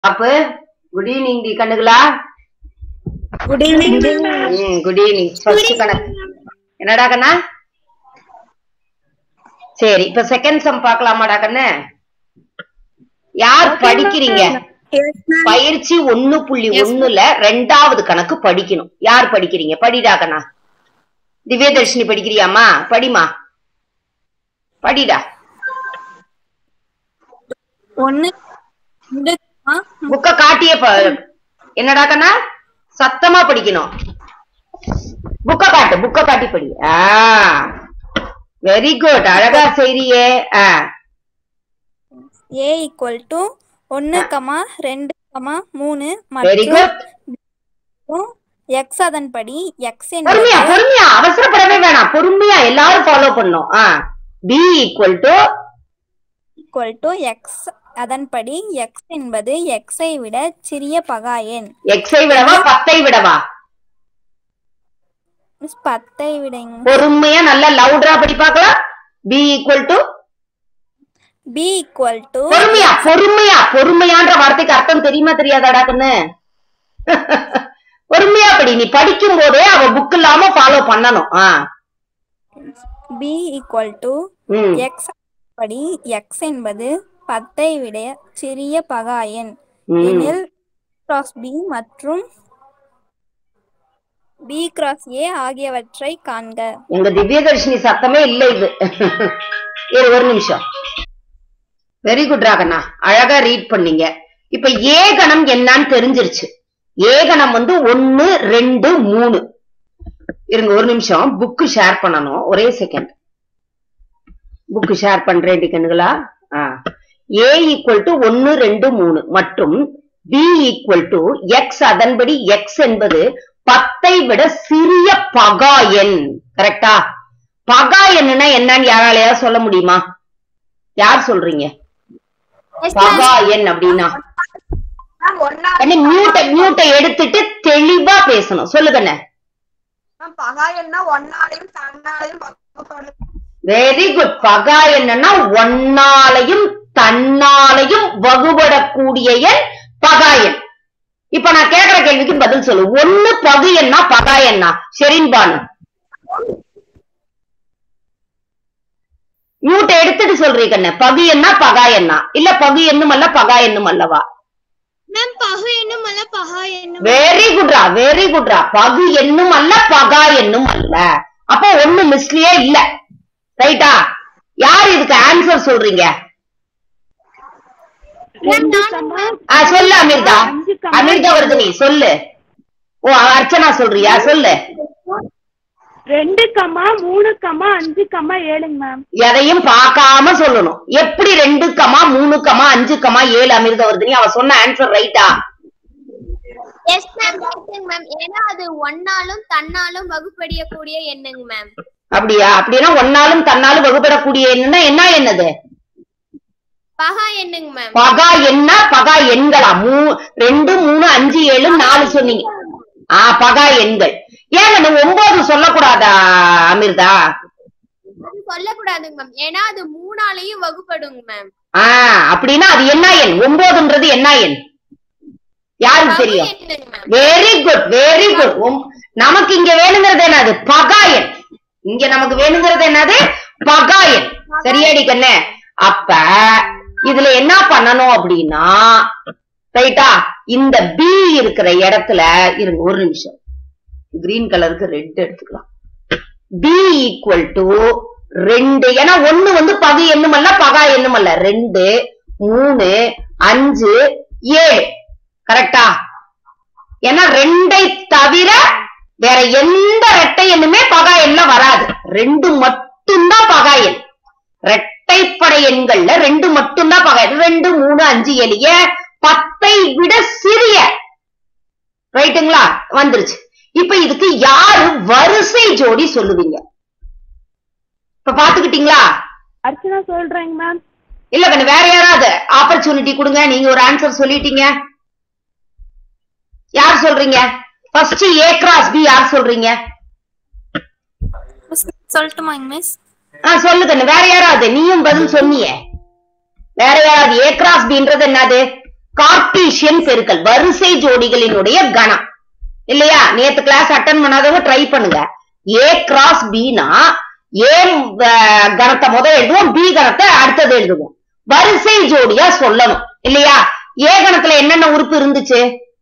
அப்ப good evening டி கண்ணுகளா குட் ஈவினிங் ம் குட் ஈவினிங் ஃபர்ஸ்ட் கணக்கு என்னடா கண்ணா சரி இப்ப செகண்ட் சம் பார்க்கலாமாடா கண்ணு யார் படிக்கிறீங்க பயிற்சி ஒண்ணு புள்ளி ஒண்ணுல ரெண்டாவது கணக்கு படிக்கணும் யார் படிக்கிறீங்க படிடா கண்ணா திவ்யதர்ஷினி படிக்கிறியாமா படிமா படிடா ஒன்னு ரெண்டு ஆ, புக்க காட்டியே ப- என்னடா கண்ணா சத்தமா படிக்கணும் புக்க காட்டு புக்க காட்டி படி ஆ வெரி குட் அழகா செய்றியே ஆ ஏ ஈக்குவல் டு ஒன்னு கமா ரெண்டு கமா மூணு வெரி குட் மற்றும் எக்ஸ் அதன்படி எக்ஸ் பொறுமையா என்பது பொறுமையா அவசரப்படவே வேணாம் பொறுமையா எல்லாரும் ஃபாலோ பண்ணும் ஆ B equal to equal to X அதன்படி எக்ஸ் என்பது எக்ஸை விட சிறிய பகா எண் எக்ஸை விடவா பத்தை விடவா மிஸ் பத்தை விடங்க பொறுமையா நல்லா லவுடரா படி பார்க்கலாம் B equal to B equal to பொறுமையா பொறுமையா பொறுமையான்ற வார்த்தைக்கு அர்த்தம் தெரியுமா தெரியாதாடா கண்ணு பொறுமையா படி நீ படிக்கும் போதே அவ புக் இல்லாம ஃபாலோ பண்ணணும் ஆ பி ஈக்குவல் டு ம் எக்ஸ் படி எக்ஸ் என்பது பத்தை விட சிறிய பகா எண் ம். எனில் கிராஸ் பி மற்றும் பி கிராஸ் ஏ ஆகியவற்றை காண்க எங்க திவ்யதர்ஷினி சத்தமே இல்ல இது இரு ஒரு நிமிஷம் வெரி குட் ராகண்ணா அழகா ரீட் பண்ணீங்க இப்ப ஏகணம் என்னன்னு தெரிஞ்சிருச்சு ஏகணம் வந்து ஒன்னு ரெண்டு மூணு இருங்க ஒரு நிமிஷம் புக்கு ஷேர் பண்ணணும் ஒரே செகண்ட் புக்கு ஷேர் பண்றேன் கண்ணுகளா ஏ ஈக்குவல் டு ஒன்னு ரெண்டு மூணு மற்றும் பி ஈக்குவல் டு எக்ஸ் அதன்படி எக்ஸ் என்பது பத்தை விட சிறிய பகா எண் கரெக்டா பகா எண்ணுனா என்னன்னு யாராலையாவது சொல்ல முடியுமா யார் சொல்றீங்க பகா எண் அப்படின்னா மியூட்டை மியூட்டை எடுத்துட்டு தெளிவா பேசணும் சொல்லுங்கண்ணே பகாயன்னா ஒன்னாலையும் தன்னாலையும் வகுப்படும். வெரி குட் பகா என்னன்னா ஒன்னாலையும் தன்னாலையும் வகுபடக்கூடிய எண் பகா எண் இப்ப நான் கேக்குற கேள்விக்கு பதில் சொல்லு ஒண்ணு பகு எண்ணா பகா எண்ணா ஷெரின்பானு மியூட்டை எடுத்துட்டு சொல்றீங்க கண்ணு பகு எண்ணா பகா எண்ணா இல்ல பகு எண்ணும் அல்ல பகா எண்ணும் அல்லவா மேம் பகு என்னும் அல்ல பகா என்னும் வெரி குட்ரா வெரி குட்ரா பகு என்னும் அல்ல பகா என்னும் அல்ல அப்போ ஒண்ணு மிஸ்லயே இல்ல ரைட்டா யார் இதுக்கு ஆன்சர் சொல்றீங்க ஆ, சொல்லு அமிர்தா அமிர்தா வருது நீ சொல்லு ஓ அர்ச்சனா சொல்றியா சொல்லு ரெண்டு கமா மூணு கமா அஞ்சு கமா ஏழுங்க மேம் எதையும் பார்க்காம சொல்லணும் எப்படி ரெண்டு கமா மூணு கமா அஞ்சு கமா ஏழு அமிர்த வருதுனி அவ சொன்ன ஆன்சர் ரைட்டா எஸ் மேம் ரைட்டுங்க மேம் ஏன்னா அது ஒன்னாலும் தன்னாலும் வகுப்படியக்கூடிய எண்ணுங்க மேம் அப்படியா அப்படின்னா ஒன்னாலும் தன்னாலும் வகுப்படக்கூடிய என்னன்னா என்ன என்னது பகா எண்ணுங்க மேம் பகா என்ன பகா எண்களா மூ ரெண்டு மூணு அஞ்சு ஏழு நாலு சொன்னீங்க ஆ பகா எண்கள் ஏங்க நீ ஒன்பது சொல்லக்கூடாதா அமிர்தா அது சொல்லக்கூடாதுங்க மேம் ஏன்னா அது மூணாலையும் வகுப்படுங்க மேம் ஆ அப்படின்னா அது என்ன எண் ஒன்பதுன்றது என்ன எண் யாருக்கு பகு தெரியும் எண்ணுங்க ma'am very good very good நமக்கு இங்க வேணுங்கிறது என்னது பகாயன் இங்க நமக்கு வேணுங்கிறது என்னது பகாயன் சரியாடி கண்ணே அப்ப இதுல என்ன பண்ணணும் அப்படின்னா ரைட்டா இந்த பி இருக்கிற இடத்துல இருங்க ஒரு நிமிஷம் கிரீன் கலருக்கு ரெட் எடுத்துக்கலாம் பி ஈக்குவல் டு ரெண்டு ஏன்னா ஒண்ணு வந்து பகு எண்ணுமல்ல பகா எண்ணுமல்ல ரெண்டு மூணு அஞ்சு ஏழு கரெக்டா ஏன்னா ரெண்டை தவிர வேற எந்த ரெட்டை எண்ணுமே பகா எண்ல வராது ரெண்டு மட்டும்தான் பகா எண் ரெட்டைப்படை எண்கள்ல ரெண்டு மட்டும்தான் பகா எண் ரெண்டு மூணு அஞ்சு ஏழு ஏன் பத்தை விட சிறிய ரைட்டுங்களா வந்துருச்சு இப்ப இதுக்கு யாரு வரிசை ஜோடி சொல்லுவீங்க இப்ப பாத்துக்கிட்டீங்களா அர்ச்சனா சொல்றேங்க மேம் இல்ல கண்ணு வேற யாராவது ஆப்பர்ச்சுனிட்டி கொடுங்க நீங்க ஒரு ஆன்சர் சொல்லிட்டீங்க யார் சொல்றீங்க ஃபர்ஸ்ட் ஏ கிராஸ் பி யார் சொல்றீங்க சொல்லட்டுமாங்க மிஸ் ஆ சொல்லு கண்ணு வேற யாராவது நீயும் பதில் சொன்னியே வேற யாராவது ஏ கிராஸ் பின்றது என்னது கார்டீசியன் பெருக்கல் வரிசை ஜோடிகளினுடைய கணம் இல்லையா நேத்து கிளாஸ் அட்டன் பண்ணாதவங்க ட்ரை பண்ணுங்க ஏ கிராஸ் பினா ஏ அஹ், கணத்தை முத எழுதுவோம் பி கணத்தை அடுத்தது எழுதுவோம் வரிசை ஜோடியா சொல்லணும் இல்லையா ஏ கணத்துல என்னென்ன உறுப்பு இருந்துச்சு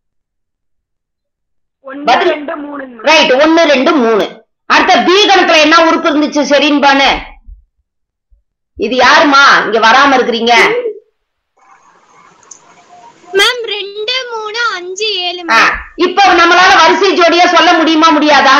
ஒன்னு பதில். ரெண்டு மூணுங்க ரைட் ஒன்னு ரெண்டு மூணு அடுத்த பி கணக்குல என்ன உறுப்பு இருந்துச்சு சரின்பானு இது யாருமா இங்க வராம இருக்கிறீங்க மேம் ரெண்டு மூணு அஞ்சு ஏழு ஆ, இப்ப நம்மளால வரிசை ஜோடியா சொல்ல முடியுமா முடியாதா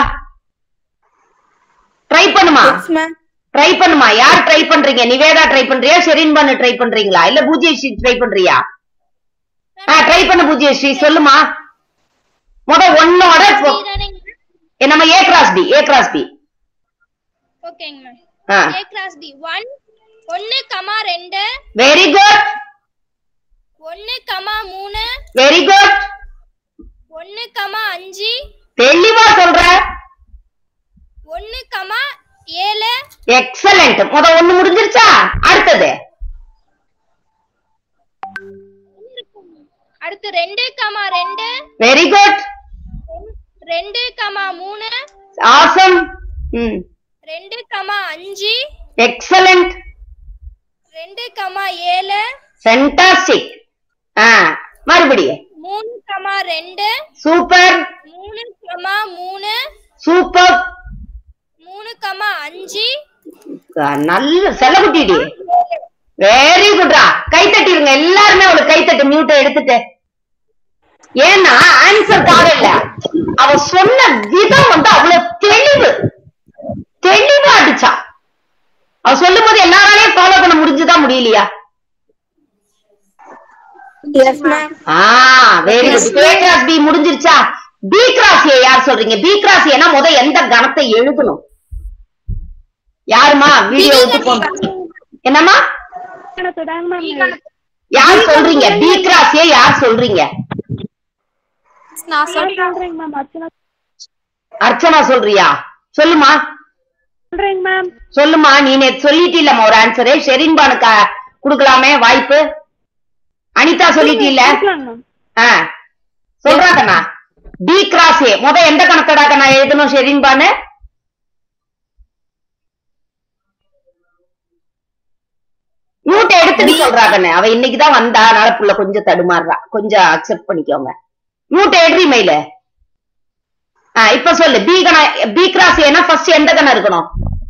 ட்ரை பண்ணுமா எஸ் மேம் ட்ரை பண்ணுமா யார் ட்ரை பண்றீங்க நிவேதா ட்ரை பண்றியா ஷெரின்பானு ட்ரை பண்றீங்களா இல்ல பூஜ்யஸ்ரீ ட்ரை பண்றியா ஆ ட்ரை பண்ணு பூஜ்யஸ்ரீ சொல்லுமா முத ஒன்னோட போ- ஏ, நம்ம A cross B A cross B ஓகேங்க மேம் ஆ ஏ கிளாஸ் டி ஒன் ஒன்னு கமா ரெண்டு வெரி குட் ஒன்னு கமா மூணு வெரி குட் ஒன்னு கமா அஞ்சு தெளிவா சொல்ற ஒன்னு கமா ஏழு எக்ஸலண்ட் முத ஒண்ணு முடிஞ்சிருச்சா அடுத்தது அடுத்து ரெண்டு கமா ரெண்டு வெரி குட் ரெண்டு கமா மூணு ஆசம் ம் ரெண்டு கமா அஞ்சு எக்ஸலண்ட் ரெண்டு கமா ஏழு ஃபென்டாஸ்டிக் ஆ மறுபடியும் மூணு கமா ரெண்டு சூப்பர் மூணு கமா மூணு சூப்பர் மூணு கமா அஞ்சு நல்ல செல்லகுட்டிடி வெரி குட்ரா கை தட்டிருங்க எல்லாருமே அவளுக்கு கை தட்டு மியூட்டை எடுத்துட்டு ஏன்னா ஆன்சர் இல்ல அவ சொன்ன விதம் வந்து அவ்வளவு தெளிவு தெளிவா அடிச்சா அவ சொல்லும் போது எல்லாராலையும் ஃபாலோ பண்ண முடிஞ்சுதா முடியலையா எஸ் மேம் ஆ very good A cross B முடிஞ்சிருச்சா பி கிராஸ் ஏ யார் சொல்றீங்க பி கிராஸ் ஏனா முத எந்த கணத்தை எழுதணும் யாருமா வீடியோ விட்டு போங்க என்னம்மா தாங்க மேம் யார் சொல்றீங்க பி கிராஸ் ஏ யார் சொல்றீங்க நான் சொல்றேங்க மேம் அர்ச்சனா அர்ச்சனா சொல்றியா சொல்லுமா சொல்றேங்க மேம் சொல்லுமா நீ நேத்து சொல்லிட்டீல்லம்மா ஒரு ஆன்சரு ஷெரின்பானுக்கு குடுக்கலாமே வாய்ப்பு அனிதா சொல்லிட்டீல்ல கேட்கலாங்க மேம் ஆ சொல்றாங்கண்ணா பி கிராஸ் ஏ முத எந்த கணக்கடாக்க நான் எழுதணும் ஷெரின்பானு நூட்டை எடுத்துட்டு சொல்றாங்கண்ணே அவ இன்னைக்குதான் வந்தா அதனால புள்ள கொஞ்சம் தடுமாறுறா கொஞ்சம் அக்செப்ட் பண்ணிக்கோங்க நூட்டை எடுறி மெயில ஆ இப்ப சொல்லு பி கண பி கிராஸ் ஏனா ஃபர்ஸ்ட் எந்த கணம் இருக்கணும்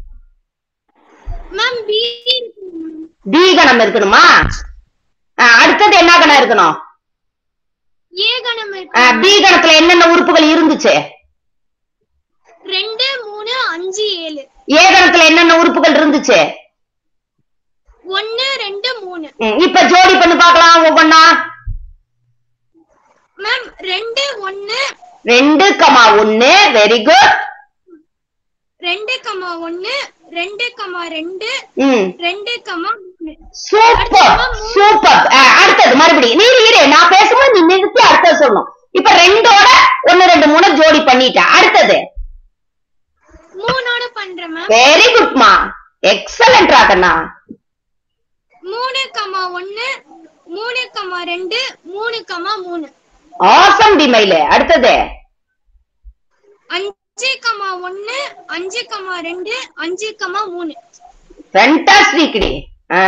மேம் பி பி கணம் இருக்கணுமா ஆ, அடுத்தது என்ன கணம் இருக்கணும் ஏ கணம் இருக்கு ஆ, பி கணத்துல என்னென்ன உறுப்புகள் இருந்துச்சு ரெண்டு மூணு அஞ்சு ஏழு ஏ கணத்துல என்னென்ன உறுப்புகள் இருந்துச்சு ஒன்னு ரெண்டு மூணு ம், இப்ப ஜோடி பண்ணி பார்க்கலாம் ஒவ்வொன்னா மேம் ரெண்டு ஒன்னு ரெண்டு கமா ஒன்னு வெரி குட் ரெண்டு கமா ஒன்னு ரெண்டு கமா ரெண்டு ம் ரெண்டு கமா மூணு சூப்பர் சூப்பர் அடுத்தது மறுபடியும் நீ இரு நான் பேசும்போது நீ நிறுத்தி அடுத்தது சொல்லணும் இப்ப ரெண்டோட ஒன்னு ரெண்டு மூணு ஜோடி பண்ணிட்ட அடுத்தது மூணோட பண்றேன் மேம் வெரி குட்மா எக்ஸலண்ட் ராகண்ணா மூணு கமா ஒன்னு மூணு கமா ரெண்டு மூணு கமா மூணு ஆசம் டிமைல அடுத்தது அஞ்சு கமா ஒன்னு அஞ்சு கமா ரெண்டு அஞ்சு கமா மூணு ஃபென்டாஸ்டிக் டி ஆ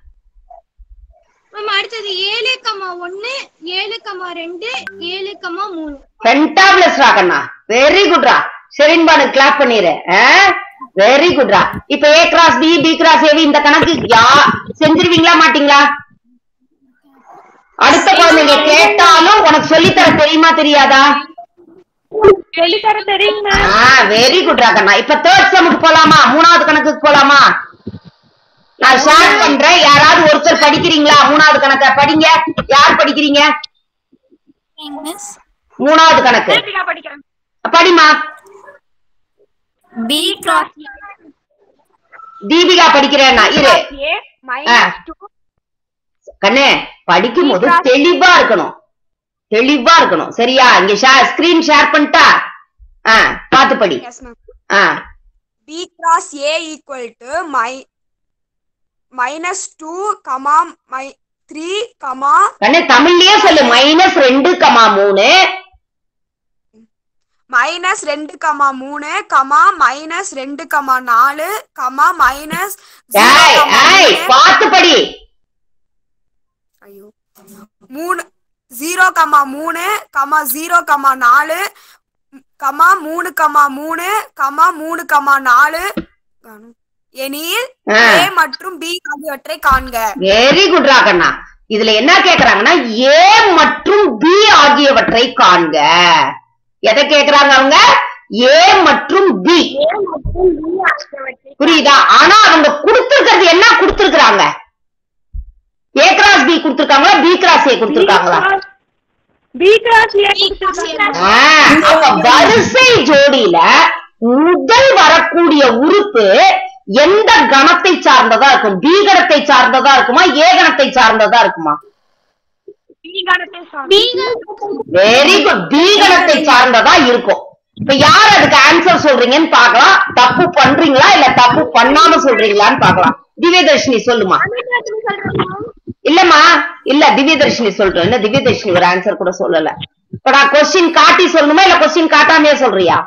மேம் அடுத்தது ஏழு கமா ஒன்னு ஏழு கமா ரெண்டு ஏழு கமா மூணு ஃபென்டாபிளஸ் ராகண்ணா வெரி குட்ரா ஷெரின்பானு கிளாப் பண்ணிரு வெரி குட்ரா இப்ப A cross B B cross ஏவி இந்த கணக்கு யா செஞ்சிருவீங்களா மாட்டீங்களா அடுத்த குழந்தைங்க கேட்டாலும் உனக்கு சொல்லித்தர தெரியுமா தெரியாதா சொல்லித்தர தெரியுங்க மேம் ஆ வெரி குட் ராகண்ணா இப்ப தேர்ட் செமுக்கு போலாமா மூணாவது கணக்குக்கு போலாமா நான் ஷேர் பண்றேன் யாராவது ஒருத்தர் படிக்கிறீங்களா மூணாவது கணக்க படிங்க யார் படிக்கிறீங்க மிஸ் மூணாவது கணக்கு படிக்கிறேன் படிமா பி கிராஸ் தீபிகா படிக்கிறேன்னா இரு ஏ ஆ. மைனஸ் டூ கண்ணு படிக்கும் போது தெளிவா இருக்கணும் தெளிவா இருக்கணும் சரியா இங்க ஸ்கிரீன் ஷேர் பண்ணிட்டா ஆ பாத்து படி Yes, ma'am. ஆ B cross A equal to my minus 2 comma my three comma கண்ணு தமிழ்லயே சொல்லு மைனஸ் ரெண்டு கமா மூணு மைனஸ் ரெண்டு கமா மூணு கமா மைனஸ் ரெண்டு கமா நாலு கமா மைனஸ் ஏய் ஏய் பாத்து படி ஐயோ மூணு ஜீரோ கமா மூணு கமா ஜீரோ கமா நாலு கமா மூணு கமா மூணு கமா மூணு கமா நாலு எனில் ஆ. ஏ மற்றும் பி ஆகியவற்றை காண்க வெரி குட் ராகண்ணா இதுல என்ன கேக்குறாங்கன்னா ஏ மற்றும் பி ஆகியவற்றை காண்க எதை கேக்குறாங்க அவங்க ஏ மற்றும் பி புரியுதா ஆனா அவங்க கொடுத்திருக்கிறது என்ன கொடுத்திருக்காங்க ஏ கிராஸ் பி கொடுத்திருக்காங்களா பி கிராஸ் ஏ கொடுத்திருக்காங்களா பி கிராஸ் ஏ கொடுத்திருக்காங்க. ஆ, அப்ப வரிசை ஜோடியில முதல் வரக்கூடிய உறுப்பு எந்த கணத்தை சார்ந்ததா இருக்கும் பி கணத்தை சார்ந்ததா இருக்குமா ஏ கணத்தை சார்ந்ததா இருக்குமா பி கணத்தை சார்ந்தது. வெரி குட் பி கணத்தை சார்ந்ததா இருக்கும் இப்ப யார் அதுக்கு ஆன்சர் சொல்றீங்கன்னு பார்க்கலாம் தப்பு பண்றீங்களா இல்ல தப்பு பண்ணாம சொல்றீங்களான்னு பார்க்கலாம் திவ்யதர்ஷினி சொல்லுமா இல்லம்மா இல்ல திவ்யதர்ஷினி சொல்றேன் என்ன திவ்யதர்ஷினி ஒரு ஆன்சர் கூட சொல்லல இப்ப நான் கொஸ்டின் காட்டி சொல்லணுமா இல்ல கொஸ்டின் காட்டாமே சொல்றியா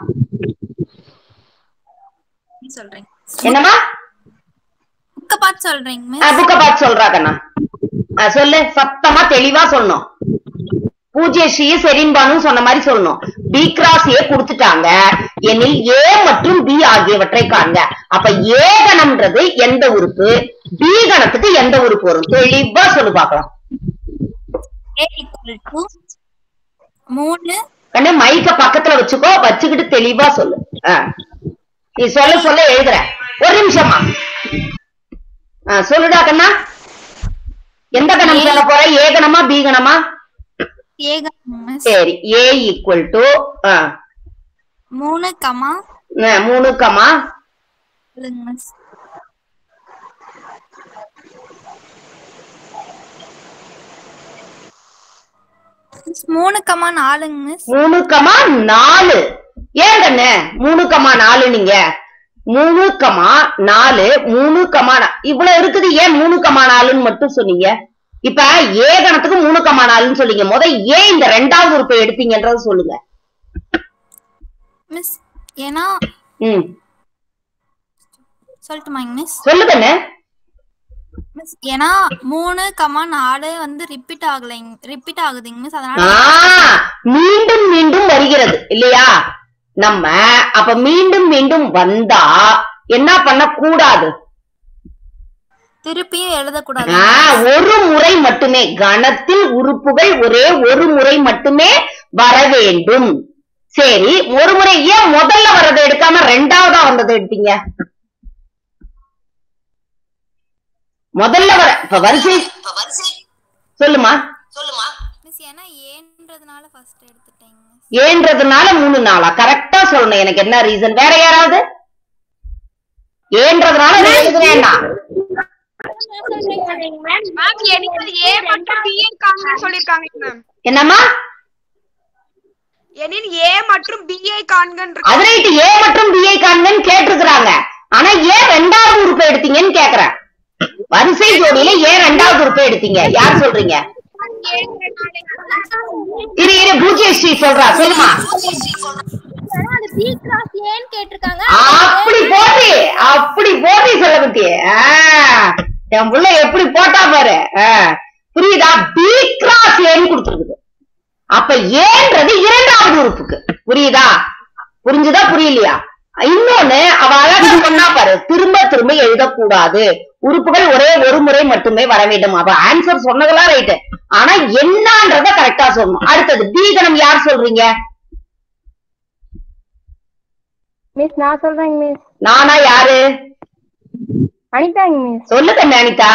சொல்றேன் என்னம்மா புக்க பார்த்து சொல்றேங்க மிஸ் புக்க பார்த்து சொல்றா கண்ணா ஆ, சொல்லு சத்தமா தெளிவா சொல்லணும் பூஜ்ய ஸ்ரீ செரின்பானு சொன்ன மாதிரி சொல்லணும் பி கிராஸ் ஏ கொடுத்துட்டாங்க எனில் ஏ மற்றும் பி ஆகியவற்றை காண்க அப்ப ஏ கணம்ன்றது எந்த உறுப்பு பி கணத்துக்கு எந்த உறுப்பு வரும் தெளிவா சொல்லு பாக்கலாம் ஏ ஈக்குவல் டு மூணு கண்ணு மைக்க பக்கத்துல வச்சுக்கோ வச்சுக்கிட்டு தெளிவா சொல்லு ஆ. நீ சொல்ல சொல்ல எழுதுற ஒரு நிமிஷமா ஆ, சொல்லுடா கண்ணா எந்த கணம் சொல்ல போற ஏ கணமா பி கணமா ஏக மிஸ் சரி ஏ ஈக்குவல் டு மூணு கமா மூணு கமா சொல்லுங்க மிஸ் மிஸ், மூணு கமா நாலுங்க மிஸ் மூணு கமா நாலு ஏன் கண்ணு மூணு கமா நாலு நீங்க மூணு கமா நாலு மூணு கமா நா- இவ்வளவு இருக்குது ஏன் மூணு கமா நாலுன்னு மட்டும் சொன்னீங்க இப்ப ஏ கணத்துக்கு மூணு கமா நாலுன்னு சொல்லிங்க முத ஏன் இந்த ரெண்டாவது உறுப்பை எடுத்தீங்கன்றது சொல்லுங்க மிஸ் ஏன்னா ம் சொல்லட்டுமாங்க மிஸ் சொல்லு கண்ணு மிஸ் ஏன்னா மூணு கமா நாலு வந்து ரிப்பீட் ஆகலைங்க ரிப்பீட் ஆகுதுங்க மிஸ் ஆ, அதனால மீண்டும் மீண்டும் வருகிறது இல்லையா நம்ம அப்ப மீண்டும் மீண்டும் வந்தா என்ன பண்ண கூடாது திருப்பியும் எழுதக்கூடாது ஆ, ஒரு முறை மட்டுமே கணத்தில் உறுப்புகள் ஒரே ஒரு முறை மட்டுமே வர வேண்டும் சரி ஒரு முறை ஏன் முதல்ல வர்றதை எடுக்காம ரெண்டாவதா வந்ததை எடுத்தீங்க முதல்ல வர இப்ப வரிசை சொல்லுமா மிஸ் ஏன்னா ஏன்றதுனால ஃபர்ஸ்ட் எடுத்துட்டேங்க மிஸ் ஏன்றதுனால மூணு நாளா கரெக்டா சொல்லணும் எனக்கு என்ன ரீசன் வேற யாராவது ஏன்றதுனால நான் எழுதுனேன்னா மேம் எனக்கு ஏ மற்றும் பி காண்கன்னு சொல்லிருக்காங்க மேம் என்னம்மா எனில் ஏ மற்றும் பி ஐ காண்கன் இருக்கு. அது ரைட்டு ஏ மற்றும் பிஐ காண்கன்னு கேட்டிருக்கிறாங்க ஆனா ஏன் ரெண்டாவது உறுப்பை எடுத்தீங்கன்னு கேக்குறேன் வரிசை ஜோடியில ஏன் ரெண்டாவது உறுப்பை எடுத்தீங்க யார் சொல்றீங்க இரு இரு பூஜ்ய ஸ்ரீ சொல்றா சொல்லுமா அது பி கிராஸ் ஏன்னு கேட்டிருக்காங்க அப்படி போட்டி அப்படி போட்டி சொல்ல பத்தி என் புள்ள எப்படி போட்டா பாரு ஆ, புரியுதா பி கிராஸ் ஏன்னு கொடுத்துருக்குது அப்ப ஏன்றது இரண்டாவது உறுப்புக்கு புரியுதா புரிஞ்சுதா புரியலையா இன்னொன்னு அவ அழகா சொன்னா பாரு திரும்ப திரும்ப எழுதக்கூடாது உறுப்புகள் ஒரே ஒரு முறை மட்டுமே வர வேண்டும் அவ ஆன்சர் சொன்னதெல்லாம் ரைட்டு ஆனா என்னன்றத கரெக்டா சொல்லணும் அடுத்தது பி கணம் யார் சொல்றீங்க மிஸ் நான் சொல்றேங்க மிஸ் நானா யாரு அனிதாங்க மிஸ் சொல்லு கண்ணு அனிதா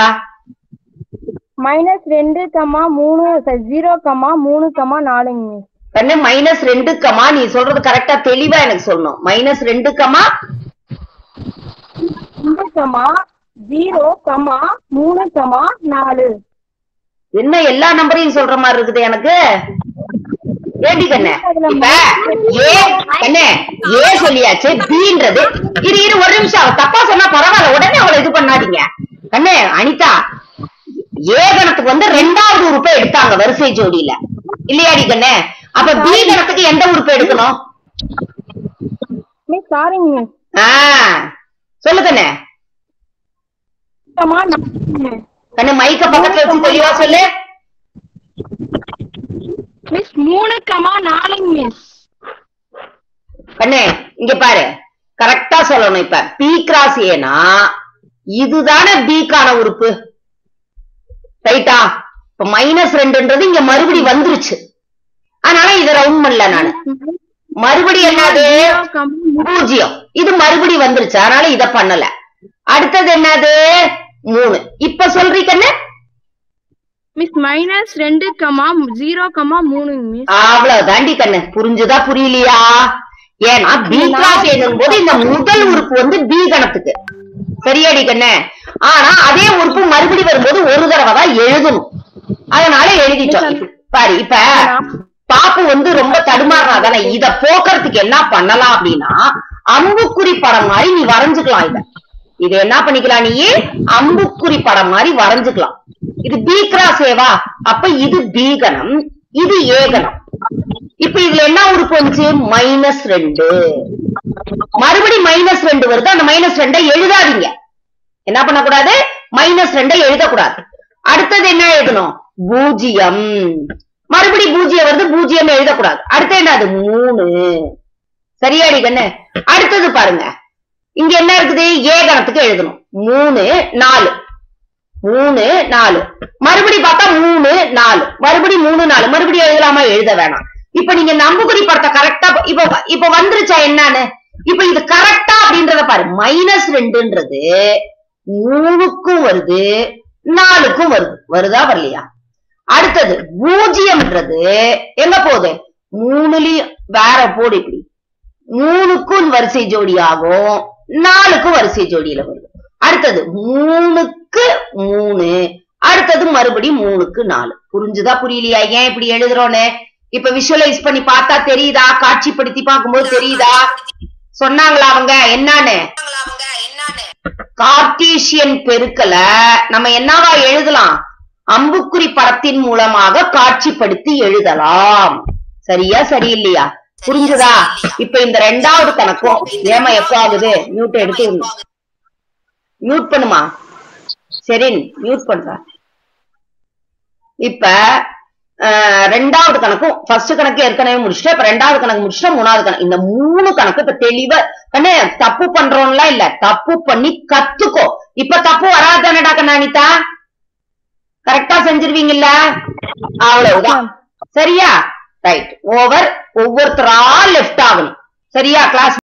மைனஸ் ரெண்டு கமா மூணு ஜீரோ கமா மூணு கமா நாலுங்க மிஸ் கண்ணு மைனஸ் ரெண்டு கமா நீ சொல்றது கரெக்டா தெளிவா எனக்கு சொல்லணும் மைனஸ் ரெண்டு கமா ரெண்டு கமா ஜீரோ கமா மூணு கமா நாலு என்ன எல்லா நம்பரையும் சொல்ற மாதிரி இருக்குது எனக்கு ஏண்டி கண்ணு இப்ப ஏ கண்ணு ஏ சொல்லியாச்சு பீன்றது இரு இரு ஒரு நிமிஷம் அவ தப்பா சொன்னா பரவாயில்ல உடனே அவளை இது பண்ணாதீங்க கண்ணு அனிதா ஏ கணத்துக்கு வந்து ரெண்டாவது உறுப்பை எடுத்தாங்க வரிசை ஜோடியில இல்லையாடி கண்ணே அப்ப பி கணத்துக்கு எந்த உறுப்பு எடுக்கணும் மிஸ் சாரிங்க மிஸ் ஆ சொல்லு கண்ணே கமா நாலு கண்ணு மைக்க பக்கத்துல வச்சு தெளிவா சொல்லு மிஸ் மூணு கமா நாலுங்க மிஸ் கண்ணு இங்க பாரு கரெக்டா சொல்லணும் இப்ப பி கிராஸ் ஏனா இதுதானே பிக்கான உறுப்பு ரைட்டா இப்ப மைனஸ் ரெண்டுன்றது இங்க மறுபடி வந்துருச்சு அதனால இத ரவுண்ட் பண்ணல நானு மறுபடி என்னது பூஜ்ஜியம் இது மறுபடி வந்துருச்சு அதனால இத பண்ணல அடுத்தது என்னது மூணு இப்ப சொல்றீங்கன்னு மிஸ் மைனஸ் ரெண்டு கமா ஜீரோ கமா மூணுங்க மிஸ் அவ்வளவு தாண்டி கண்ணு புரிஞ்சுதா புரியலையா ஏன்னா பி கிளாஸ் எழுதும் போது இந்த முதல் உறுப்பு வந்து பி கணத்துக்கு சரியாடி கண்ணு ஆனா அதே உறுப்பு மறுபடி வரும்போது ஒரு தடவை தான் எழுதணும் அதனால எழுதிட்டோம் இப்ப பாரு இப்ப பாப்பு வந்து ரொம்ப தடுமாறினா தானே இத போக்குறதுக்கு என்ன பண்ணலாம் அப்படின்னா அம்புக்குறி படம் மாதிரி நீ வரைஞ்சுக்கலாம் இத இது என்ன பண்ணிக்கலாம் நீ அம்புக்குறி படம் மாதிரி வரைஞ்சுக்கலாம் இது பி கிராஸ் ஏவா அப்ப இது பி கணம் இது ஏ கணம் இப்ப இதுல என்ன உறுப்பு வந்துச்சு மைனஸ் ரெண்டு மறுபடி மைனஸ் ரெண்டு வருது அந்த மைனஸ் ரெண்டை எழுதாதீங்க என்ன பண்ணக்கூடாது மைனஸ் ரெண்டை எழுதக்கூடாது அடுத்தது என்ன எழுதணும் பூஜ்ஜியம் மறுபடி பூஜ்ஜியம் வருது பூஜ்ஜியம் எழுதக்கூடாது அடுத்து என்னது மூணு சரியாடி கண்ணு அடுத்தது பாருங்க இங்க என்ன இருக்குது ஏ கணத்துக்கு எழுதணும் மூணு நாலு மூணு நாலு மறுபடி பார்த்தா மூணு நாலு மறுபடி மூணு நாலு மறுபடியும் எழுதலாமா எழுத வேணாம் இப்ப நீங்க நம்புகுறி படத்தை கரெக்டா இப்ப இப்ப வந்துருச்சா என்னன்னு இப்ப இது கரெக்டா அப்படின்றத பாரு மைனஸ் ரெண்டுன்றது மூணுக்கும் வருது நாலுக்கும் வருது வருதா வரலையா அடுத்தது பூஜ்ஜியம்ன்றது எங்க போகுது மூணுலயும் வேற போடு இப்படி மூணுக்கும் வரிசை ஜோடி ஆகும் நாலுக்கும் வரிசை ஜோடியில வருது அடுத்தது மூணுக்கு மூணு அடுத்தது மறுபடி மூணுக்கு நாலு புரிஞ்சுதா புரியலையா ஏன் இப்படி எழுதுறோன்னு இப்ப விஷுவலைஸ் பண்ணி பார்த்தா தெரியுதா காட்சிப்படுத்தி பார்க்கும்போது தெரியுதா சொன்னாங்களா அவங்க என்னன்னு கார்டீசியன் பெருக்கல நம்ம என்னவா எழுதலாம் அம்புக்குறி படத்தின் மூலமாக காட்சிப்படுத்தி எழுதலாம் சரியா சரியில்லையா புரிஞ்சுதா இப்ப இந்த ரெண்டாவது கணக்கும் ஏமா எப்ப ஆகுது மியூட் எடுத்து மியூட் பண்ணுமா சரி மியூட் பண்ற இப்ப அஹ், ரெண்டாவது கணக்கும் ஃபர்ஸ்ட் கணக்கு ஏற்கனவே முடிச்சுட்டு இப்ப ரெண்டாவது கணக்கு முடிச்சுட்டு மூணாவது கணக்கு இந்த மூணு கணக்கு இப்ப தெளிவா கண்ணு தப்பு பண்றோம்லாம் இல்ல தப்பு பண்ணி கத்துக்கோ இப்ப தப்பு வராதானடா கண்ணா அனிதா கரெக்டா செஞ்சிருவீங்கல்ல அவ்வளவுதான் சரியா ரைட் ஓவர் ஒவ்வொருத்தரா லெஃப்ட் ஆகணும் சரியா கிளாஸ்